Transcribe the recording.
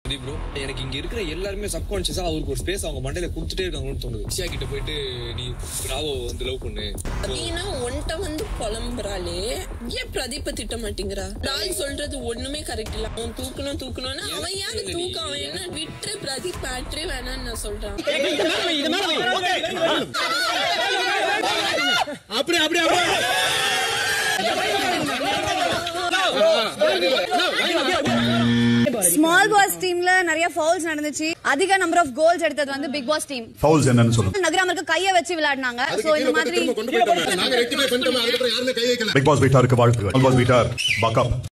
bro எனக்கு இங்க இருக்கிற எல்லாருமே சப்கான்சியஸா அவருக்கு ஒரு ஸ்பேஸ் அவங்க மண்டையில கொடுத்துட்டே இருக்காங்கன்னு தோணுது விஷயா கிட்ட போயிட்டு நீ ராவோ வந்து லவ் பண்ணு நீனா ஒன்ட்ட வந்து புலம்புறாளே ஏன் பிரதீப்ப திட்ட மாட்டேங்கிறா நான் சொல்றது ஒண்ணுமே கரெக்ட் இல்ல அவன் தூக்கணும் தூக்கணும்னு அவன் யாரு தூக்க அவன் என்ன விட்டு பிரதீப் பேட்டரே வேணாம்னு நான் சொல்றான் அப்படி அப்படி அப்படி ஸ்மால் பாஸ் டீம்ல நிறைய ஃபவுல்ஸ் நடந்துச்சு அதிக நம்பர் ஆஃப் கோல்ஸ் எடுத்தது வந்து பிக் பாஸ் டீம் ஃபவுல்ஸ் என்னன்னு சொல்லுங்க நகராமருக்கு கைய வச்சு விளையாடினாங்க சோ அதுக்கு இந்த கீழே மாதிரி திரும்ப கொண்டு போயிட்டோம் நாங்க ரெக்டிஃபை பண்ணிட்டோம் அதுக்கப்புறம் யாருமே கை வைக்கல பிக் பாஸ் வீட்டாருக்கு வாழ்த்துக்கள் பிக் பாஸ் வீட்டார் பக்கப்